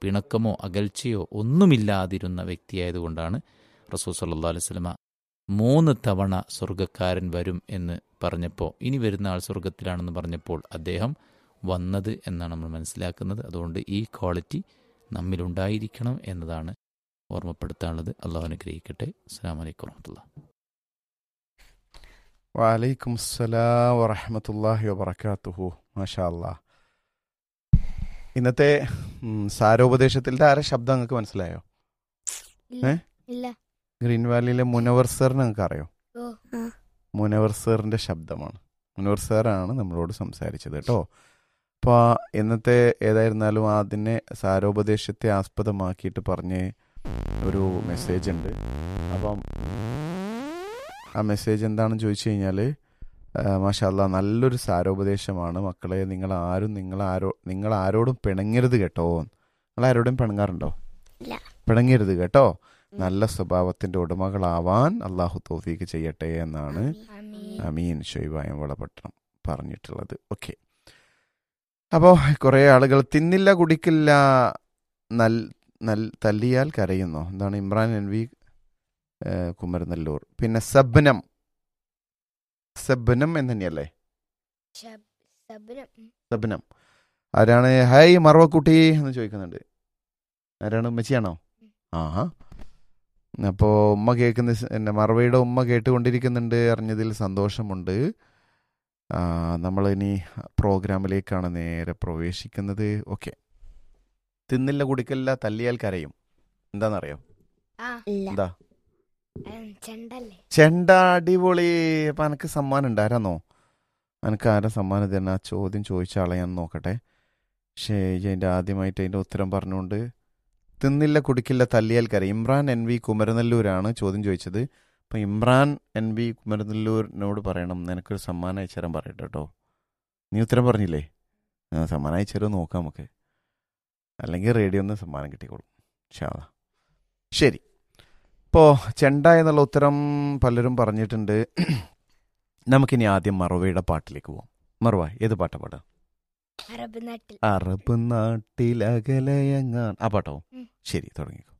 പിണക്കമോ അകൽച്ചയോ ഒന്നുമില്ലാതിരുന്ന വ്യക്തിയായതുകൊണ്ടാണ് റസൂൽ സല്ലാ അലൈഹി സ്വലമ മൂന്ന് തവണ സ്വർഗക്കാരൻ വരും എന്ന് പറഞ്ഞപ്പോൾ ഇനി വരുന്ന ആൾ സ്വർഗത്തിലാണെന്ന് പറഞ്ഞപ്പോൾ അദ്ദേഹം വന്നത് എന്നാണ് നമ്മൾ മനസ്സിലാക്കുന്നത് അതുകൊണ്ട് ഈ ക്വാളിറ്റി നമ്മിലുണ്ടായിരിക്കണം എന്നതാണ് ഓർമ്മപ്പെടുത്താനുള്ളത് അള്ളാഹു അനുഗ്രഹിക്കട്ടെ അസ്സാം വലൈക്കും വാഹമത്തുള്ള വലൈക്കും അസ്സലാം വറഹമത്തല്ലാഹി വബർക്കാത്തുഹു മാഷാ അല്ലാ ഇന്നത്തെ ഉം, സാരോപദേശത്തിൻ്റെ ആരെ ശബ്ദം നിങ്ങൾക്ക് മനസ്സിലായോ ഇല്ല ഏ? ഇല്ല ഗ്രീൻ വാലിയിലെ മുനവർ സാറിനെ നിങ്ങൾക്ക് അറിയോ ഓ ആ. മുനവർ സാറിൻ്റെ ശബ്ദമാണ് മുനവർ സാറാണ് നമ്മളോട് സംസാരിച്ചത് കേട്ടോ അപ്പോൾ ഇന്നത്തെ ഏതായിരുന്നാലും അതിനെ സാരോപദേശത്തെ ആസ്പദമാക്കിയിട്ട് പറഞ്ഞ് ഒരു മെസ്സേജ് ഉണ്ട് അപ്പം ആ മെസ്സേജ് എന്താണെന്ന് ചോദിച്ചു കഴിഞ്ഞാൽ മാഷല്ല നല്ലൊരു സാരോപദേശമാണ് മക്കളെ നിങ്ങൾ ആരും നിങ്ങൾ ആരോ നിങ്ങൾ ആരോടും പിണങ്ങരുത് കേട്ടോ നിങ്ങൾ ആരോടും പിണങ്ങാറുണ്ടോ ഇല്ല. പിണങ്ങരുത് കേട്ടോ നല്ല സ്വഭാവത്തിന്റെ ഉടമകളാവാൻ അള്ളാഹു തോഫീക്ക് ചെയ്യട്ടെ എന്നാണ് ആമീൻ. അമീൻ ഷൊയ്ബായം വളപട്ടണം പറഞ്ഞിട്ടുള്ളത് ഓക്കെ അപ്പോൾ കുറേ ആളുകൾ തിന്നില്ല കുടിക്കില്ല നൽ നൽ തല്ലിയാൽ കരയുന്നോ എന്താണ് ഇമ്രാൻ എൻ വി ഏഹ്, കുമരനെല്ലൂർ പിന്നെ സബ്നം സബ്നം എന്ന് തന്നെയല്ലേ ശബ്- ശബനം. ഉം. സബ്നം ആരാണ് ഹായ് മറവക്കുട്ടി എന്ന് ചോദിക്കുന്നുണ്ട് ആരാണ് ഉമ്മച്ചിയാണോ ആഹാ അപ്പോൾ ഉമ്മ കേൾക്കുന്ന സ് എന്നെ മറവയുടെ ഉമ്മ കേട്ടുകൊണ്ടിരിക്കുന്നുണ്ട് അറിഞ്ഞതിൽ സന്തോഷമുണ്ട് നമ്മൾ ഇനി പ്രോഗ്രാമിലേക്കാണ് നേരെ പ്രവേശിക്കുന്നത് ഓക്കെ തിന്നില്ല കുടിക്കില്ല തല്ലിയാൽ കരയും എന്താണെന്നറിയോ ആ ഇല്ല എന്താ ഉം, ചെണ്ടല്ലേ ചെണ്ട അടിപൊളി അപ്പം എനിക്ക് സമ്മാനം ഉണ്ട് ആരാന്നോ എനിക്ക് ആരാ സമ്മാനം തന്നെ ആ ചോദ്യം ചോദിച്ച ആളെ ഞാൻ നോക്കട്ടെ പക്ഷേ അതിൻ്റെ ആദ്യമായിട്ട് അതിൻ്റെ ഉത്തരം പറഞ്ഞുകൊണ്ട് തിന്നില്ല കുടിക്കില്ല തല്ലിയാൽ കര ഇമ്രാൻ എൻ വി കുമരനെല്ലൂരാണ് ചോദ്യം ചോദിച്ചത് അപ്പം ഇമ്രാൻ എൻ വി കുമരനെല്ലൂരിനോട് പറയണം നിനക്കൊരു സമ്മാനം അയച്ചുതരാൻ പറയട്ടെ കേട്ടോ നീ ഉത്തരം പറഞ്ഞില്ലേ ആ, സമ്മാനം അയച്ചുതരുമോ നോക്കാം നമുക്ക് അല്ലെങ്കിൽ റേഡിയോ നിന്ന് സമ്മാനം കിട്ടിക്കോളും ഷാ ശരി ഇപ്പോൾ ചെണ്ട എന്നുള്ള ഉത്തരം പലരും പറഞ്ഞിട്ടുണ്ട് നമുക്കിനി ആദ്യം മറവയുടെ പാട്ടിലേക്ക് പോവാം മറവ ഏത് പാട്ടാ പാടാ അറബ് നാട്ടിൽ അറബ് നാട്ടിലകലയങ്ങാൻ ആ പാട്ടോ ഉം. ശരി തുടങ്ങിക്കോ